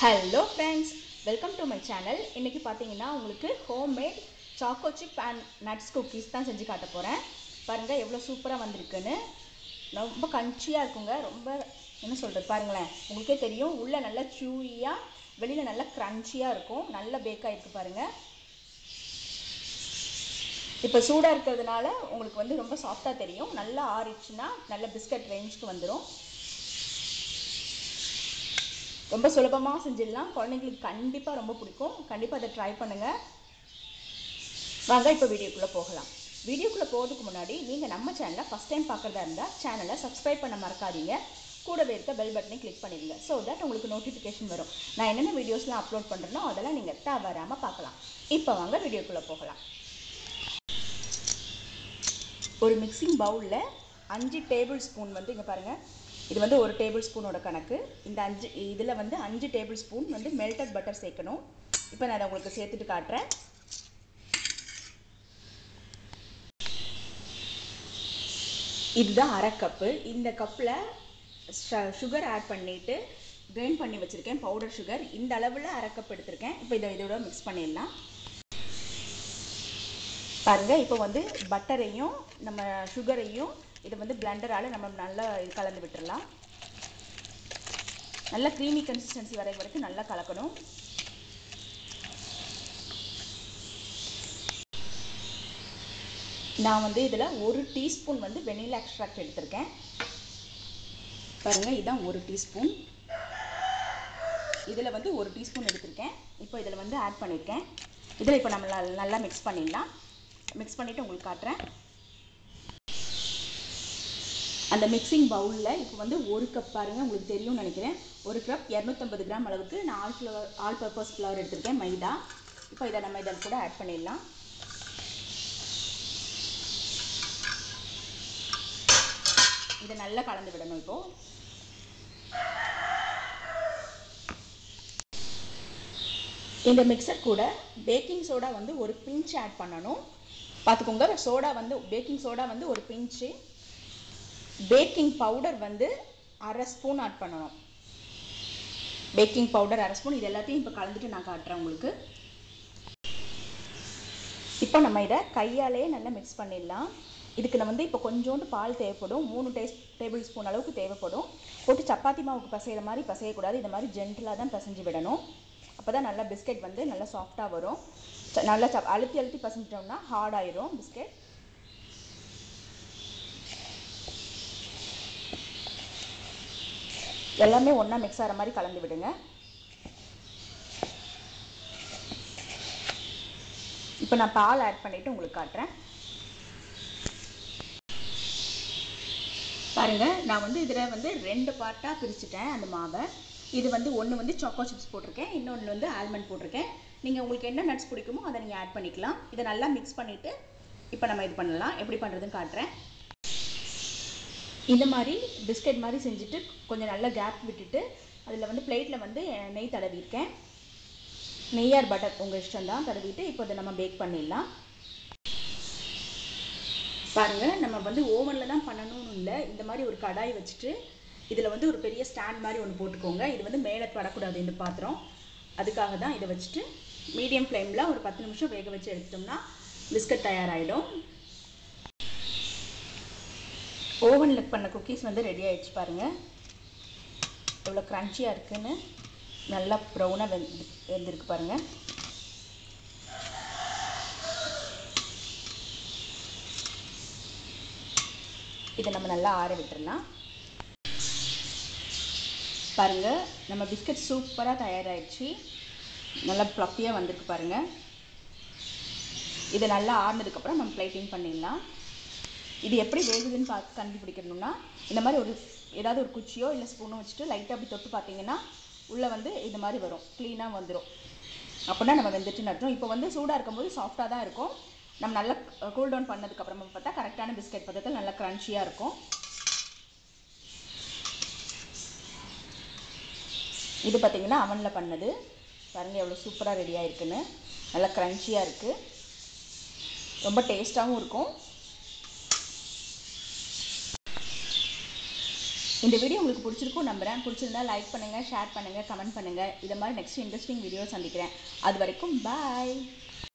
hello friends welcome to my channel இன்றைக்கி பார்த்தீங்கன்னா உங்களுக்கு homemade choco chip and nuts cookies தான் செஞ்சு காட்ட போகிறேன் பாருங்கள் எவ்வளோ சூப்பராக வந்திருக்குன்னு ரொம்ப கன்ச்சியாக இருக்குங்க ரொம்ப என்ன சொல்கிறது பாருங்களேன் உங்களுக்கே தெரியும் உள்ளே நல்லா சூயியாக வெளியில் நல்லா க்ரன்ச்சியாக இருக்கும் நல்ல பேக் ஆகிருக்கு பாருங்கள் இப்போ சூடாக இருக்கிறதுனால உங்களுக்கு வந்து ரொம்ப சாஃப்டாக தெரியும் நல்லா ஆறிடுச்சுன்னா நல்ல பிஸ்கட் ரேஞ்சுக்கு வந்துடும் ரொம்ப சுலபமாக செஞ்சிடலாம் குழந்தைங்களுக்கு கண்டிப்பாக ரொம்ப பிடிக்கும் கண்டிப்பாக அதை ட்ரை பண்ணுங்கள் வாங்க இப்போ வீடியோக்குள்ளே போகலாம் வீடியோக்குள்ளே போகிறதுக்கு முன்னாடி நீங்கள் நம்ம சேனலை ஃபஸ்ட் டைம் பார்க்குறதா இருந்தால் சேனலை சப்ஸ்கிரைப் பண்ண மறக்காதீங்க கூடவே இருக்க பெல் பட்டனை கிளிக் பண்ணிடுங்க ஸோ தட் உங்களுக்கு நோட்டிஃபிகேஷன் வரும் நான் என்னென்ன வீடியோஸ்லாம் அப்லோட் பண்ணுறேனோ அதெல்லாம் நீங்கள் தவறாமல் பார்க்கலாம் இப்போ வாங்க வீடியோக்குள்ளே போகலாம் ஒரு மிக்சிங் பவுலில் அஞ்சு டேபிள் ஸ்பூன் வந்து இங்கே பாருங்கள் இது வந்து ஒரு டேபிள் ஸ்பூனோட கணக்கு இந்த அஞ்சு இதில் வந்து அஞ்சு டேபிள் ஸ்பூன் வந்து மெல்டட் பட்டர் சேர்க்கணும் இப்போ நான் அதை உங்களுக்கு சேர்த்துட்டு காட்டுறேன் இதுதான் அரை கப்பு இந்த கப்பில் சுகர் ஆட் பண்ணிவிட்டு கிரைண்ட் பண்ணி வச்சுருக்கேன் பவுடர் சுகர் இந்த அளவில் அரை கப் எடுத்திருக்கேன் இப்போ இதை இதோட மிக்ஸ் பண்ணிடலாம் பாருங்கள் இப்போ வந்து பட்டரையும் நம்ம சுகரையும் இதை வந்து பிளண்டரால் நம்ம நல்லா இது கலந்து விட்டுறலாம் நல்லா க்ரீமி கன்சிஸ்டன்சி வரை வரைக்கும் நல்லா கலக்கணும் நான் வந்து இதில் ஒரு டீஸ்பூன் வந்து வெனிலா எக்ஸ்ட்ராக்ட் எடுத்திருக்கேன் பாருங்கள் இதுதான் ஒரு டீஸ்பூன் இதில் வந்து ஒரு டீஸ்பூன் எடுத்திருக்கேன் இப்போ இதில் வந்து ஆட் பண்ணியிருக்கேன் இதில் இப்போ நம்ம நல்லா மிக்ஸ் பண்ணிடலாம் மிக்ஸ் பண்ணிவிட்டு உங்களுக்கு காட்டுறேன் அந்த மிக்சிங் பவுலில் இப்போ வந்து ஒரு கப் பாருங்கள் உங்களுக்கு தெரியும்னு நினைக்கிறேன் ஒரு கப் இரநூத்தம்பது கிராம் அளவுக்கு நான் all flour all purpose flour எடுத்திருக்கேன் மைதா இப்போ இதை நம்ம இதில் கூட ஆட் பண்ணிடலாம் இதை நல்லா கலந்து விடணும் இப்போது இந்த மிக்சர் கூட பேக்கிங் சோடா வந்து ஒரு பிஞ்ச் ஆட் பண்ணணும் பார்த்துக்கோங்க சோடா வந்து பேக்கிங் சோடா வந்து ஒரு பிஞ்சு பேக்கிங் பவுடர் வந்து அரை ஸ்பூன் ஆட் பண்ணணும் பேக்கிங் பவுடர் அரை ஸ்பூன் இது எல்லாத்தையும் இப்போ கலந்துட்டு நான் காட்டுறேன் உங்களுக்கு இப்போ நம்ம இதை கையாலே நல்லா மிக்ஸ் பண்ணிடலாம் இதுக்கு நம்ம வந்து இப்போ கொஞ்சோண்டு பால் தேவைப்படும் மூணு டேஸ் டேபிள் ஸ்பூன் அளவுக்கு தேவைப்படும் போட்டு சப்பாத்தி மாவுக்கு பசைகிற மாதிரி பசையக்கூடாது இந்த மாதிரி ஜென்டிலாக தான் பசைஞ்சு விடணும் அப்போ தான் நல்லா பிஸ்கெட் வந்து நல்லா சாஃப்டாக வரும் நல்லா ச அழுத்தி அழுத்தி பசஞ்சிட்டோம்னா ஹார்ட் ஆயிரும் பிஸ்கெட் எல்லாமே ஒன்றா மிக்ஸ் ஆகிற மாதிரி கலந்து விடுங்க இப்போ நான் பால் ஆட் பண்ணிவிட்டு உங்களுக்கு காட்டுறேன் பாருங்கள் நான் வந்து இதில் வந்து ரெண்டு பார்ட்டாக பிரிச்சுட்டேன் அந்த மாவை இது வந்து ஒன்று வந்து சாக்கோ சிப்ஸ் போட்டிருக்கேன் இன்னொன்று வந்து ஆல்மண்ட் போட்டிருக்கேன் நீங்கள் உங்களுக்கு என்ன நட்ஸ் பிடிக்குமோ அதை நீங்கள் ஆட் பண்ணிக்கலாம் இதை நல்லா மிக்ஸ் பண்ணிவிட்டு இப்போ நம்ம இது பண்ணலாம் எப்படி பண்ணுறதுன்னு காட்டுறேன் இந்த மாதிரி பிஸ்கட் மாதிரி செஞ்சுட்டு கொஞ்சம் நல்லா கேப் விட்டுட்டு அதில் வந்து பிளேட்டில் வந்து நெய் தடவிருக்கேன் நெய்யார் பட்டர் உங்கள் இஷ்டம் தான் தடவிட்டு இப்போ இதை நம்ம பேக் பண்ணிடலாம் பாருங்கள் நம்ம வந்து ஓவனில் தான் பண்ணணும்னு இல்லை இந்த மாதிரி ஒரு கடாய் வச்சுட்டு இதில் வந்து ஒரு பெரிய ஸ்டாண்ட் மாதிரி ஒன்று போட்டுக்கோங்க இது வந்து மேலே படக்கூடாது இந்த பாத்திரம் அதுக்காக தான் இதை வச்சுட்டு மீடியம் ஃப்ளேமில் ஒரு பத்து நிமிஷம் வேக வச்சு எடுத்தோம்னா பிஸ்கட் தயாராகிடும் ஓவனில் பண்ண குக்கீஸ் வந்து ரெடி ஆகிடுச்சு பாருங்கள் எவ்வளோ க்ரன்ச்சியாக இருக்குன்னு நல்லா ப்ரௌனாக வெந்து வெந்திருக்கு பாருங்கள் இதை நம்ம நல்லா ஆற விட்டுடலாம் பாருங்கள் நம்ம பிஸ்கட் சூப்பராக தயாராகிடுச்சு நல்லா ப்ளஃபியாக வந்திருக்கு பாருங்கள் இதை நல்லா ஆறுனதுக்கப்புறம் நம்ம பிளேட்டிங் பண்ணிடலாம் இது எப்படி வேகுதுன்னு பார்த்து கண்டுபிடிக்கணும்னா இந்த மாதிரி ஒரு ஏதாவது ஒரு குச்சியோ இல்லை ஸ்பூனோ வச்சுட்டு லைட்டாக அப்படி தொட்டு பார்த்தீங்கன்னா உள்ளே வந்து இந்த மாதிரி வரும் க்ளீனாக வந்துடும் அப்படின்னா நம்ம வெந்துட்டு நட்டோம் இப்போ வந்து சூடாக இருக்கும்போது சாஃப்டாக தான் இருக்கும் நம்ம நல்லா கூல் டவுன் பண்ணதுக்கப்புறமா பார்த்தா கரெக்டான பிஸ்கட் பதத்தில் நல்லா க்ரன்ச்சியாக இருக்கும் இது பார்த்திங்கன்னா அவனில் பண்ணது பாருங்கள் எவ்வளோ சூப்பராக ரெடியாக இருக்குன்னு நல்லா க்ரன்ச்சியாக இருக்குது ரொம்ப டேஸ்ட்டாகவும் இருக்கும் இந்த வீடியோ உங்களுக்கு பிடிச்சிருக்கும் நம்புறேன் பிடிச்சிருந்தா லைக் பண்ணுங்கள் ஷேர் பண்ணுங்கள் கமெண்ட் பண்ணுங்கள் இதை மாதிரி நெக்ஸ்ட் இன்ட்ரெஸ்டிங் வீடியோ சந்திக்கிறேன் அது வரைக்கும் பாய்